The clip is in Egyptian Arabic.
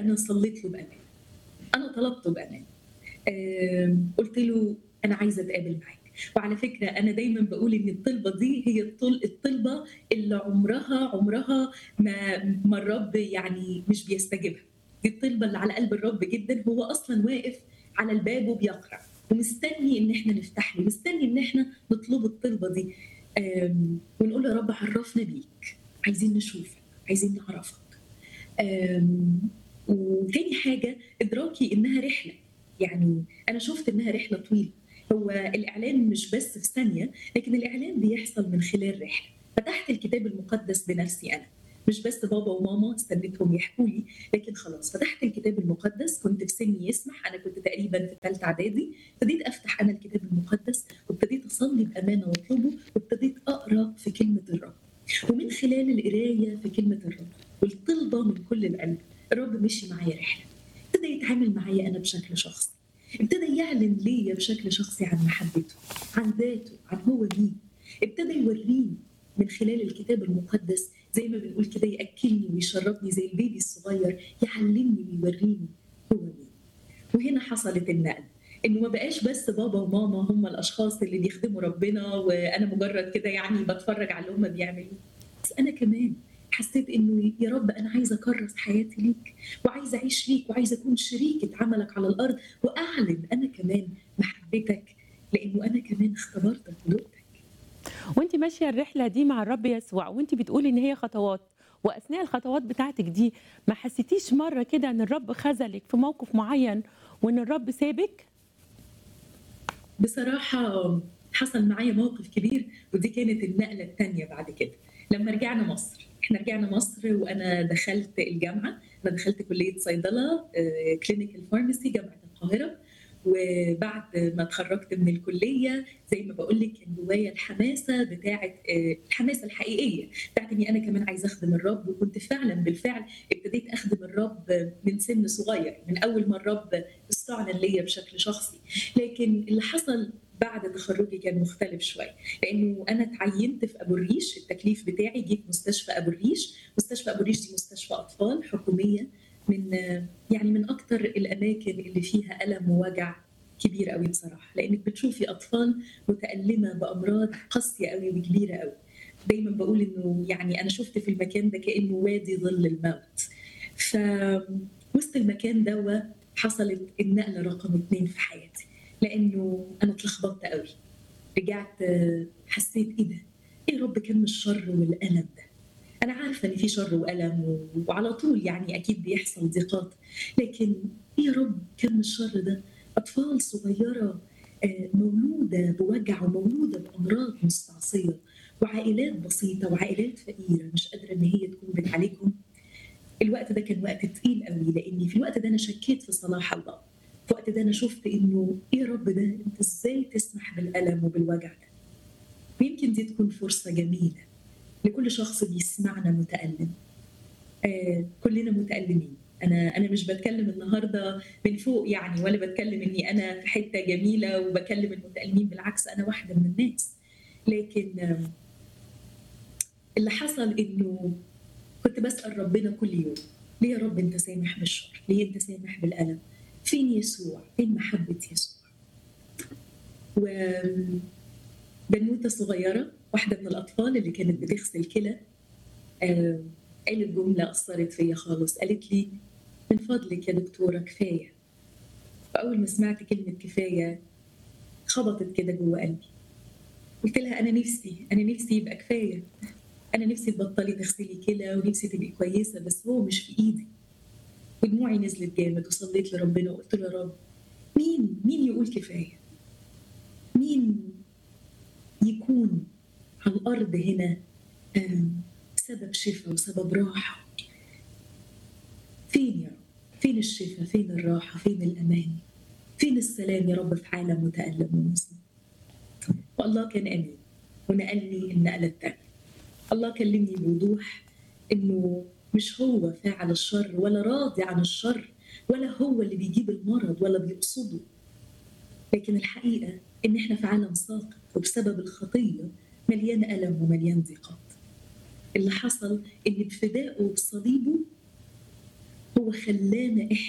انا صليت له بامان انا طلبته بامان آم، قلت له انا عايزه اتقابل معاك وعلى فكره انا دايما بقول ان الطلبه دي هي الطل- الطلبه اللي عمرها عمرها ما ما الرب يعني مش بيستجيبها دي الطلبه اللي على قلب الرب جدا هو اصلا واقف على الباب وبيقرع ومستني ان احنا نفتح له مستني ان احنا نطلب الطلبه دي آم، ونقول له يا رب عرفنا بيك عايزين نشوفك عايزين نعرفك آم، وتاني حاجه ادراكي انها رحله يعني انا شفت انها رحله طويله هو الاعلان مش بس في ثانيه لكن الاعلان بيحصل من خلال رحله فتحت الكتاب المقدس بنفسي انا مش بس بابا وماما استنيتهم يحكوا لي لكن خلاص فتحت الكتاب المقدس كنت في سن يسمح انا كنت تقريبا في ثالثه اعدادي ابتديت افتح انا الكتاب المقدس وابتديت اصلي بامانه واطلبه وابتديت اقرا في كلمه الرب ومن خلال القرايه في كلمه الرب والطلبه من كل القلب الرب مشي معايا رحله ابتدى يتعامل معايا انا بشكل شخصي ابتدى يعلن ليا بشكل شخصي عن محبته عن ذاته عن هو مين ابتدى يوريني من خلال الكتاب المقدس زي ما بنقول كده ياكلني ويشربني زي البيبي الصغير يعلمني ويوريني هو مين وهنا حصلت النقل انه ما بقاش بس بابا وماما هم الاشخاص اللي بيخدموا ربنا وانا مجرد كده يعني بتفرج على اللي هم بيعملوه بس انا كمان حسيت انه يا رب انا عايزه اكرس حياتي ليك وعايزه اعيش ليك وعايزه اكون شريكه عملك على الارض واعلن انا كمان محبتك لانه انا كمان اختبرتك ودقتك وانت ماشيه الرحله دي مع الرب يسوع وانت بتقولي ان هي خطوات واثناء الخطوات بتاعتك دي ما حسيتيش مره كده ان الرب خذلك في موقف معين وان الرب سابك بصراحة حصل معايا موقف كبير ودي كانت النقلة الثانية بعد كده لما رجعنا مصر احنا رجعنا مصر وانا دخلت الجامعة انا دخلت كلية صيدلة كلينيكال فارماسي جامعة القاهرة وبعد ما اتخرجت من الكلية زي ما بقول لك كان جوايا الحماسة بتاعة آه، الحماسة الحقيقية بتاعت اني انا كمان عايزة اخدم الرب وكنت فعلا بالفعل ابتديت اخدم الرب من سن صغير من اول ما الرب استعلن ليا بشكل شخصي لكن اللي حصل بعد تخرجي كان مختلف شويه لانه انا اتعينت في ابو الريش التكليف بتاعي جه في مستشفى ابو الريش مستشفى ابو الريش دي مستشفى اطفال حكوميه من يعني من اكتر الاماكن اللي فيها الم ووجع كبير قوي بصراحه لانك بتشوفي اطفال متالمه بامراض قاسيه قوي وكبيره قوي دايما بقول انه يعني انا شفت في المكان ده كانه وادي ظل الموت ف وسط المكان ده حصلت النقله رقم اتنين في حياتي لانه انا اتلخبطت قوي رجعت آه، حسيت ايه ده؟ ايه يا رب كم الشر والالم ده؟ انا عارفه ان في شر والم و- وعلى طول يعني اكيد بيحصل ضيقات لكن ايه يا رب كم الشر ده؟ اطفال صغيره آه، مولوده بوجع ومولوده بامراض مستعصيه وعائلات بسيطه وعائلات فقيره مش قادره ان هي تكون بتعالجهم الوقت ده كان وقت تقيل قوي لاني في الوقت ده انا شكيت في صلاح الله في الوقت ده انا شفت انه ايه يا رب ده انت ازاي تسمح بالالم وبالوجع ده ويمكن دي تكون فرصه جميله لكل شخص بيسمعنا متالم آه كلنا متالمين انا انا مش بتكلم النهارده من فوق يعني ولا بتكلم اني انا في حته جميله وبكلم المتالمين بالعكس انا واحده من الناس لكن آه اللي حصل انه كنت بسال ربنا كل يوم ليه يا رب انت سامح بالشر؟ ليه انت سامح بالالم؟ فين يسوع؟ فين محبه يسوع؟ وبنوته صغيره واحده من الاطفال اللي كانت بتغسل كلى آه، قالت جمله اثرت فيا خالص قالت لي من فضلك يا دكتوره كفايه فاول ما سمعت كلمه كفايه خبطت كده جوه قلبي قلت لها انا نفسي انا نفسي يبقى كفايه انا نفسي تبطلي تغسلي كلى ونفسي تبقي كويسه بس هو مش في ايدي ودموعي نزلت جامد وصليت لربنا وقلت له يا رب مين مين يقول كفايه مين يكون على الارض هنا آم، سبب شفاء وسبب راحه فين يا رب فين الشفاء فين الراحه فين الامان فين السلام يا رب في عالم متالم ومظلم والله كان امين ونقلني النقله الثانيه الله كلمني بوضوح انه مش هو فاعل الشر ولا راضي عن الشر ولا هو اللي بيجيب المرض ولا بيقصده لكن الحقيقه ان احنا في عالم ساقط وبسبب الخطيه مليان الم ومليان ضيقات اللي حصل ان بفدائه وبصليبه هو خلانا